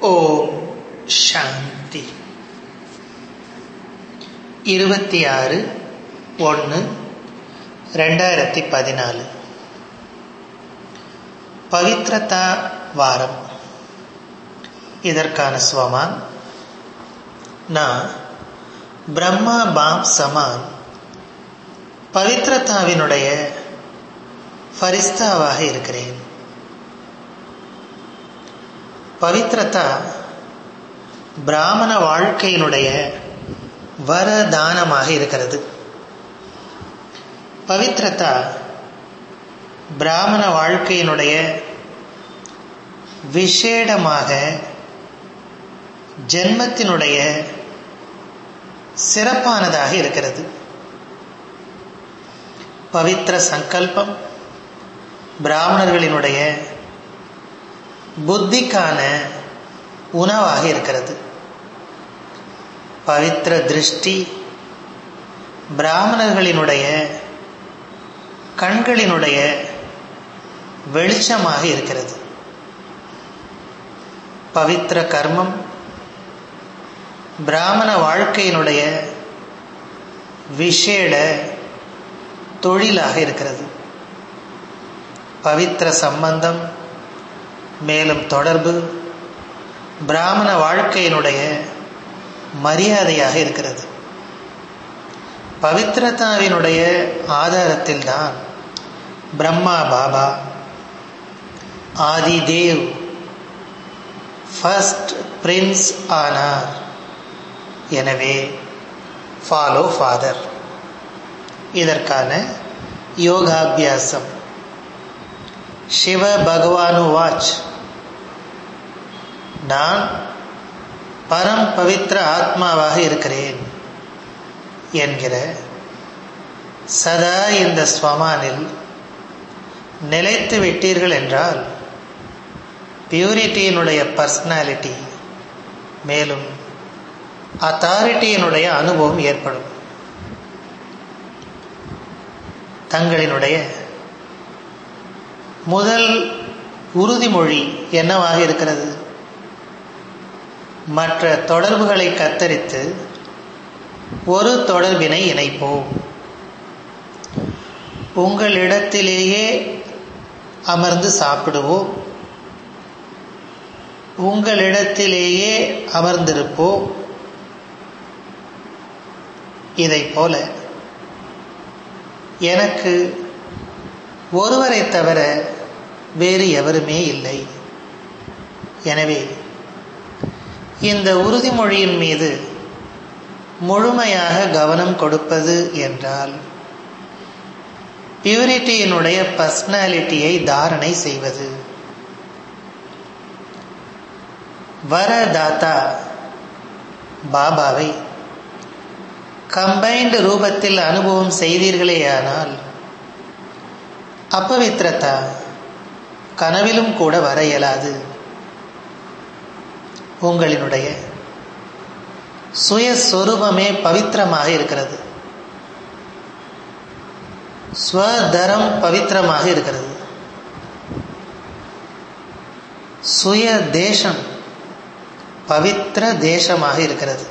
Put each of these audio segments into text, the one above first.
ஓம் சாந்தி இருபத்தி ஆறு ஒன்று ரெண்டாயிரத்தி பதினாலு பவித்ரதா வாரம் இதற்கான ஸ்வமான் நான் பிரம்மா பாப் சமான் பவித்ரதாவினுடைய ஃபரிஸ்தாவாக இருக்கிறேன் பவித்ரதா பிராமண வாழ்க்கையினுடைய வரதானமாக இருக்கிறது பவித்ரதா பிராமண வாழ்க்கையினுடைய விசேடமாக ஜென்மத்தினுடைய சிறப்பானதாக இருக்கிறது பவித்ர சங்கல்பம் பிராமணர்களினுடைய புத்திக்கான உணவாக இருக்கிறது பவித்ர திருஷ்டி பிராமணர்களினுடைய கண்களினுடைய வெளிச்சமாக இருக்கிறது பவித்ர கர்மம் பிராமண வாழ்க்கையினுடைய விசேட தொழிலாக இருக்கிறது பவித்ர சம்பந்தம் மேலும் தொடர்பு பிராமண வாழ்க்கையினுடைய மரியாதையாக இருக்கிறது பவித்ரதாவினுடைய ஆதாரத்தில் தான் பிரம்மா பாபா ஆதி தேவ் ஃபர்ஸ்ட் பிரின்ஸ் ஆனார் எனவே ஃபாலோ ஃபாதர் இதற்கான யோகாபியாசம் சிவ பகவானு வாச் நான் பரம் பவித்ர ஆத்மாவாக இருக்கிறேன் என்கிற சதா இந்த ஸ்வமானில் நிலைத்து விட்டீர்கள் என்றால் பியூரிட்டியினுடைய பர்சனாலிட்டி மேலும் அத்தாரிட்டியினுடைய அனுபவம் ஏற்படும் தங்களினுடைய முதல் உறுதிமொழி என்னவாக இருக்கிறது மற்ற தொடர்புகளை கத்தரித்து ஒரு தொடர்பினை இணைப்போம் உங்களிடத்திலேயே அமர்ந்து சாப்பிடுவோம் உங்களிடத்திலேயே அமர்ந்திருப்போம் இதை போல எனக்கு ஒருவரை தவிர வேறு எவருமே இல்லை எனவே இந்த உறுதிமொழியின் மீது முழுமையாக கவனம் கொடுப்பது என்றால் பியூரிட்டியினுடைய பர்சனாலிட்டியை தாரணை செய்வது வரதாத்தா பாபாவை கம்பைன்டு ரூபத்தில் அனுபவம் செய்தீர்களேயானால் அப்பவித்திரதா கனவிலும் கூட வர இயலாது உங்களினுடைய சுயஸ்வரூபமே பவித்திரமாக இருக்கிறது ஸ்வதரம் பவித்திரமாக இருக்கிறது சுய தேசம் பவித்திர தேசமாக இருக்கிறது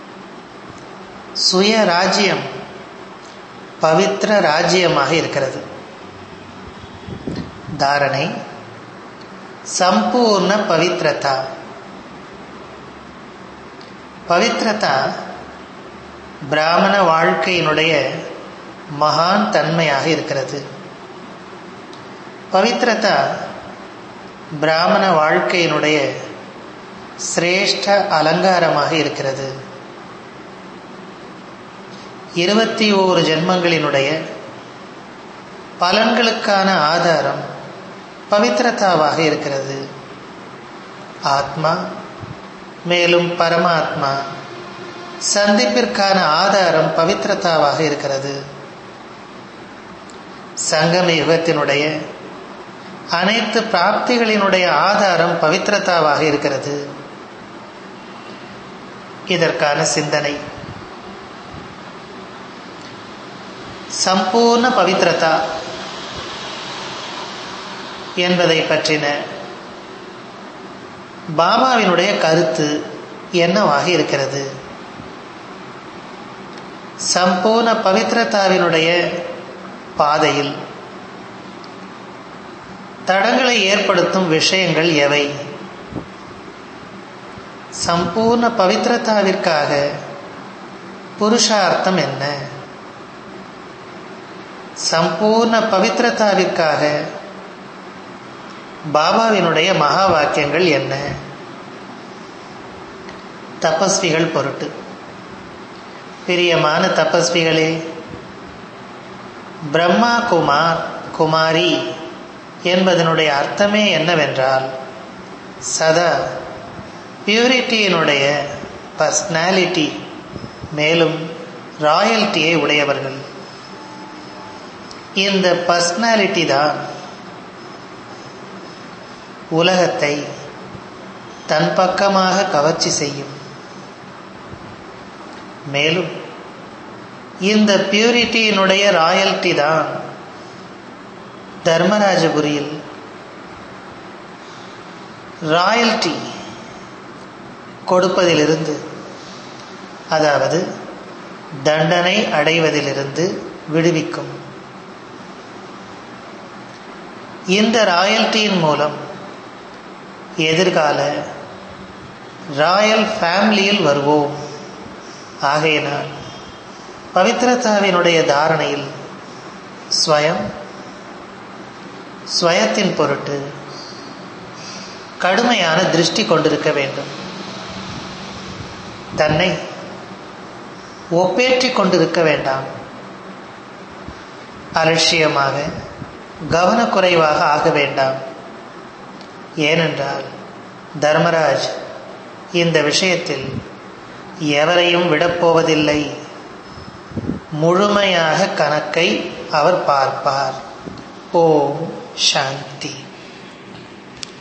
சுய ராஜ்யம் பவித்திர ராஜ்யமாக இருக்கிறது தாரணை சம்பூர்ண பவித்ரதா பவித்ரதா பிராமண வாழ்க்கையினுடைய மகான் தன்மையாக இருக்கிறது பவித்ரதா பிராமண வாழ்க்கையினுடைய சிரேஷ்ட அலங்காரமாக இருக்கிறது இருபத்தி ஓரு ஜென்மங்களினுடைய பலன்களுக்கான ஆதாரம் பவித்ரதாவாக இருக்கிறது ஆத்மா மேலும் பரமாத்மா சந்திப்பிற்கான ஆதாரம் பவித்ரதாவாக இருக்கிறது சங்கம யுகத்தினுடைய அனைத்து பிராப்திகளினுடைய ஆதாரம் பவித்ரதாவாக இருக்கிறது இதற்கான சிந்தனை சம்பூர்ண பவித்ரதா என்பதை பற்றின பாபாவினுடைய கருத்து என்னவாக இருக்கிறது சம்பூர்ண பவித்ரதாவினுடைய பாதையில் தடங்களை ஏற்படுத்தும் விஷயங்கள் எவை சம்பூர்ண பவித்ரதாவிற்காக புருஷார்த்தம் என்ன சம்பூர்ண பவித்ரதாவிற்காக பாபாவினுடைய மகா வாக்கியங்கள் என்ன தபஸ்விகள் பொருட்டு பிரியமான தபஸ்விகளே பிரம்மா குமார் குமாரி என்பதனுடைய அர்த்தமே என்னவென்றால் சதா பியூரிட்டியினுடைய பர்சனாலிட்டி மேலும் ராயல்ட்டியை உடையவர்கள் இந்த பர்சனாலிட்டி தான் உலகத்தை தன் பக்கமாக கவர்ச்சி செய்யும் மேலும் இந்த பியூரிட்டியினுடைய ராயல்ட்டி தான் தர்மராஜபுரியில் ராயல்ட்டி கொடுப்பதிலிருந்து அதாவது தண்டனை அடைவதிலிருந்து விடுவிக்கும் இந்த ராயல்ட்டியின் மூலம் எதிர்கால ராயல் ஃபேமிலியில் வருவோம் ஆகையினால் பவித்ரதாவினுடைய தாரணையில் ஸ்வயம் ஸ்வயத்தின் பொருட்டு கடுமையான திருஷ்டி கொண்டிருக்க வேண்டும் தன்னை ஒப்பேற்றி கொண்டிருக்க வேண்டாம் அலட்சியமாக கவனக்குறைவாக ஆக வேண்டாம் ஏனென்றால் தர்மராஜ் இந்த விஷயத்தில் எவரையும் விடப்போவதில்லை முழுமையாக கணக்கை அவர் பார்ப்பார் ஓம் சாந்தி